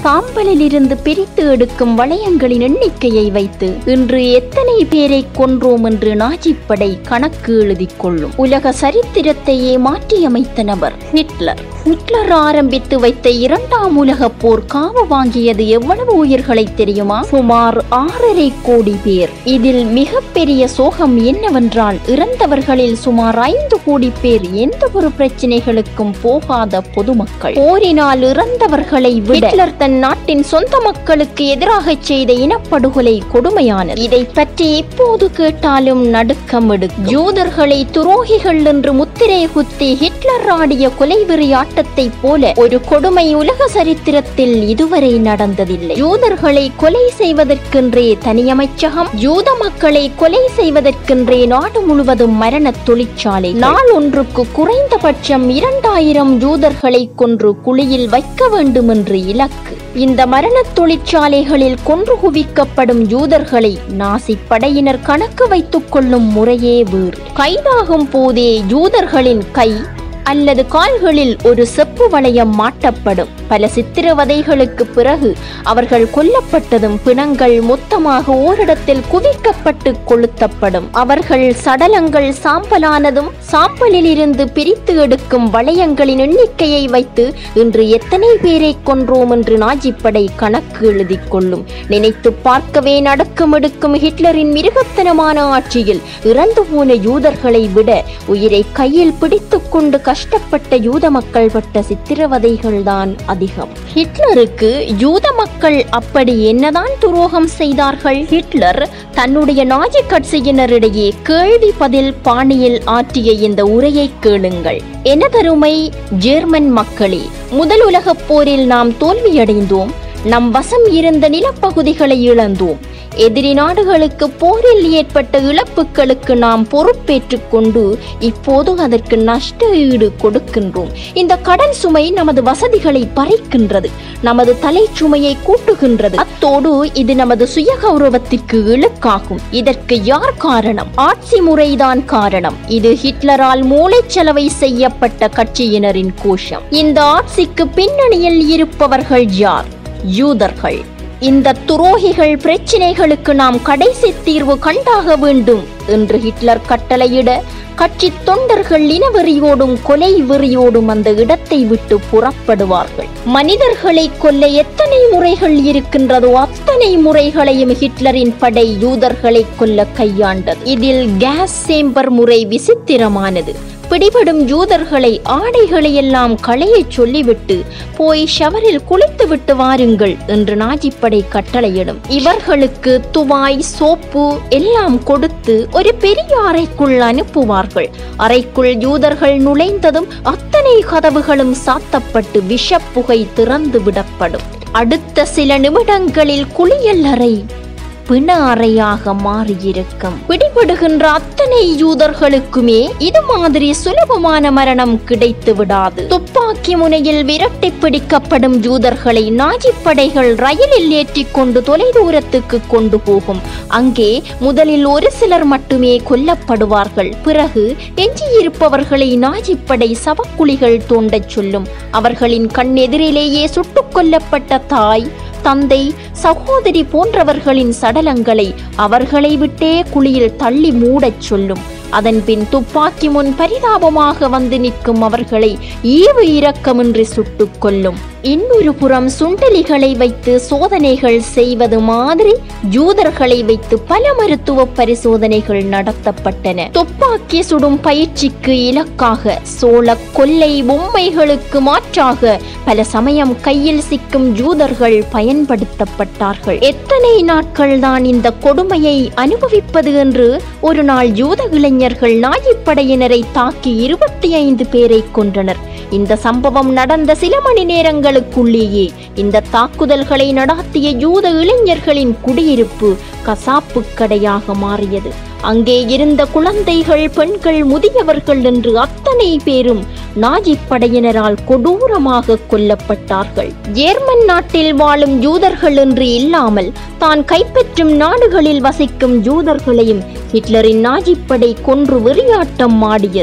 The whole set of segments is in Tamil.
சாம்பலிலிருந்து பிரித்து எடுக்கும் வளையங்களின் எண்ணிக்கையை வைத்து இன்று எத்தனை பேரை கொன்றோம் என்று நாஜிப்படை கணக்கு எழுதிக் கொள்ளும் உலக சரித்திரத்தையே மாற்றியமைத்த நபர் ஹிட்லர் ஹிட்லர் ஆரம்பித்து வைத்த இரண்டாம் உலக போர் காவு வாங்கியது எவ்வளவு உயிர்களை தெரியுமா சுமார் ஆறரை கோடி பேர் இதில் மிகப்பெரிய சோகம் என்னவென்றால் இறந்தவர்களில் சுமார் ஐந்து கோடி பேர் எந்த ஒரு பிரச்சனைகளுக்கும் போகாத பொதுமக்கள் போரினால் இறந்தவர்களை விட ஹிட்லர் தன் நாட்டின் சொந்த மக்களுக்கு எதிராக செய்த இனப்படுகொலை கொடுமையானது இதை பற்றி இப்போது கேட்டாலும் நடுக்கம் எடுக்கும் யூதர்களை துரோகிகள் என்று முத்திரை குத்தி ஹிட்லர் ஆடிய கொலைவெறி ஆட்டத்தை போல ஒரு கொடுமை உலக சரித்திரத்தில் இதுவரை நடந்ததில்லை யூதர்களை கொலை செய்வதற்கென்றே தனியமைச்சகம் யூத மக்களை கொலை செய்வதற்கென்றே நாடு முழுவதும் மரண தொழிற்சாலை நாள் ஒன்றுக்கு குறைந்தபட்சம் இரண்டாயிரம் யூதர்களை கொன்று குழியில் வைக்க வேண்டும் என்று இலக்கு இந்த மரண தொழிற்சாலைகளில் கொன்று குவிக்கப்படும் யூதர்களை நாசி படையினர் கணக்கு வைத்துக் கொள்ளும் முறையே வேறு கைதாகும் போதே யூதர்களின் கை அல்லது கால்களில் ஒரு செப்பு வளையம் மாட்டப்படும் பல சித்திரவதைகளுக்கு பிறகு அவர்கள் கொல்லப்பட்டதும் பிணங்கள் மொத்தமாக ஓரிடத்தில் குவிக்கப்பட்டு கொளுத்தப்படும் அவர்கள் சடலங்கள் சாம்பலானதும் சாம்பலில் இருந்து பிரித்து எடுக்கும் வளையங்களின் எண்ணிக்கையை வைத்து இன்று எத்தனை பேரை கொன்றோம் என்று நாஜிப்படை கணக்கு எழுதிக் கொள்ளும் நினைத்து பார்க்கவே நடக்கம் எடுக்கும் ஹிட்லரின் மிருகத்தனமான ஆட்சியில் இறந்து போன யூதர்களை விட உயிரை கையில் பிடித்துக் கொண்டு கஷ்டப்பட்ட யூத மக்கள் பட்ட சித்திரவதைகள் தான் அதிகம் ஹிட்லருக்கு யூத மக்கள் அப்படி என்னதான் துரோகம் செய்தார்கள் ஹிட்லர் தன்னுடைய நாஜி கட்சியினரிடையே கேள்வி பதில் பாணியில் ஆற்றிய இந்த உரையை கேளுங்கள் எனதருமை ஜெர்மன் மக்களே முதல் உலகப் போரில் நாம் தோல்வியடைந்தோம் நம் வசம் இருந்த நிலப்பகுதிகளை இழந்தோம் எதிரி நாடுகளுக்கு போரில் ஏற்பட்ட இழப்புகளுக்கு நாம் பொறுப்பேற்றுக் கொண்டு இப்போது அதற்கு நஷ்ட ஈடு கொடுக்கின்றோம் இந்த கடன் சுமை நமது வசதிகளை பறிக்கின்றது நமது தலை சுமையை கூட்டுகின்றது அத்தோடு இது நமது சுய கௌரவத்திற்கு இழுக்காகும் இதற்கு யார் காரணம் ஆட்சி முறைதான் காரணம் இது ஹிட்லரால் மூளைச்சலவை செய்யப்பட்ட கட்சியினரின் கோஷம் இந்த ஆட்சிக்கு பின்னணியில் இருப்பவர்கள் யார் யூதர்கள் இந்த துரோகிகள் பிரச்சினைகளுக்கு நாம் கடைசி தீர்வு கண்டாக வேண்டும் என்று ஹிட்லர் கட்டளையிட கட்சி தொண்டர்கள் இனவெறியோடும் கொலை வெறியோடும் அந்த இடத்தை விட்டு புறப்படுவார்கள் மனிதர்களை கொல்ல எத்தனை முறைகள் இருக்கின்றதோ அத்தனை முறைகளையும் ஹிட்லரின் படை யூதர்களை கொல்ல கையாண்டது இதில் கேஸ் சேம்பர் முறை விசித்திரமானது பிடிபடும் யூதர்களை ஆடைகளை எல்லாம் களையச் சொல்லிவிட்டு போய் ஷவரில் குளித்து விட்டு வாருங்கள் என்று நாஜிப்படை கட்டளையிடும் இவர்களுக்கு துவாய் சோப்பு எல்லாம் கொடுத்து ஒரு பெரிய அறைக்குள் அனுப்புவார்கள் அறைக்குள் யூதர்கள் நுழைந்ததும் அத்தனை கதவுகளும் சாத்தப்பட்டு விஷப்புகை திறந்து விடப்படும் அடுத்த சில நிமிடங்களில் குளியல் அறை பிண அறையாக மாறியிருக்கும் பிடிபடுகின்ற அத்தனை யூதர்களுக்குமே இது மாதிரி சுலபமான மரணம் கிடைத்து விடாது துப்பாக்கி முனையில் விரட்டி பிடிக்கப்படும் யூதர்களை நாஜி படைகள் ரயிலில் ஏற்றிக் கொண்டு தொலைதூரத்துக்கு கொண்டு போகும் அங்கே முதலில் ஒரு சிலர் மட்டுமே கொல்லப்படுவார்கள் பிறகு எஞ்சியிருப்பவர்களை நாஜிப்படை சவக்குழிகள் தோண்டச் சொல்லும் அவர்களின் கண்ணெதிரிலேயே சுட்டுக் கொல்லப்பட்ட தாய் தந்தை சகோதரி போன்றவர்களின் சடலங்களை அவர்களை விட்டே குழியில் தள்ளி மூடச் சொல்லும் அதன்பின் துப்பாக்கி முன் பரிதாபமாக வந்து நிற்கும் அவர்களை ஈவு இரக்கமின்றி சுட்டுக் கொல்லும் இன்னொரு புறம் சுண்டலிகளை வைத்து சோதனைகள் செய்வது மாதிரி யூதர்களை வைத்து பல மருத்துவ பரிசோதனைகள் நடத்தப்பட்டன துப்பாக்கி சுடும் பயிற்சிக்கு இலக்காக சோழ கொல்லை பொம்மைகளுக்கு மாற்றாக பல சமயம் கையில் சிக்கும் யூதர்கள் பயன்படுத்தப்பட்டார்கள் எத்தனை நாட்கள் தான் இந்த கொடுமையை அனுபவிப்பது என்று ஒரு நாள் யூத இளைஞர்கள் நாயிப்படையினரை தாக்கி இருபத்தி ஐந்து பேரை கொன்றனர் இந்த சம்பவம் நடந்த சில மணி நேரங்களுக்குள்ளேயே இந்த தாக்குதல்களை நடாத்திய யூத இளைஞர்களின் குடியிருப்பு கசாப்பு கடையாக மாறியது அங்கே இருந்த குழந்தைகள் பெண்கள் முதியவர்கள் என்று அத்தனை பேரும் நாஜி படையினரால் கொடூரமாக கொல்லப்பட்டார்கள் ஜேர்மன் நாட்டில் வாழும் யூதர்கள் என்று இல்லாமல் தான் கைப்பற்றும் நாடுகளில் வசிக்கும் யூதர்களையும் ஹிட்லரின் நாஜிப்படை கொன்று வெறியாட்டம் ஆடியது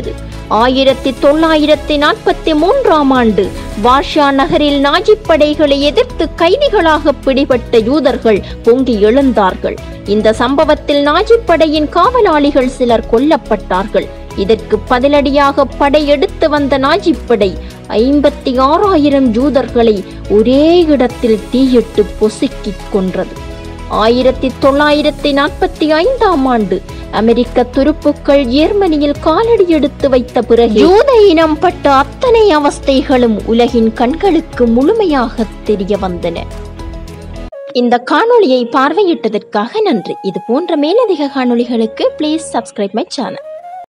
ஆயிரத்தி தொள்ளாயிரத்தி நாற்பத்தி மூன்றாம் ஆண்டு வாஷா நகரில் நாஜிப் படைகளை எதிர்த்து கைதிகளாக பிடிபட்ட யூதர்கள் பொங்கி எழுந்தார்கள் இந்த சம்பவத்தில் நாஜிப் படையின் காவலாளிகள் சிலர் கொல்லப்பட்டார்கள் இதற்கு பதிலடியாக படையெடுத்து வந்த நாஜிப் படை ஐம்பத்தி ஆறாயிரம் யூதர்களை ஒரே இடத்தில் தீயிட்டு பொசுக்கிக் கொன்றது ஆயிரத்தி தொள்ளாயிரத்தி நாற்பத்தி ஐந்தாம் ஆண்டு அமெரிக்க துருப்புக்கள் ஜெர்மனியில் காலடி எடுத்து வைத்த பிறகு யூத இனம் பட்ட அத்தனை அவஸ்தைகளும் உலகின் கண்களுக்கு முழுமையாக தெரிய வந்தன இந்த காணொளியை பார்வையிட்டதற்காக நன்றி இது போன்ற மேலதிக காணொளிகளுக்கு ப்ளீஸ் சப்ஸ்கிரைப் மை சேனல்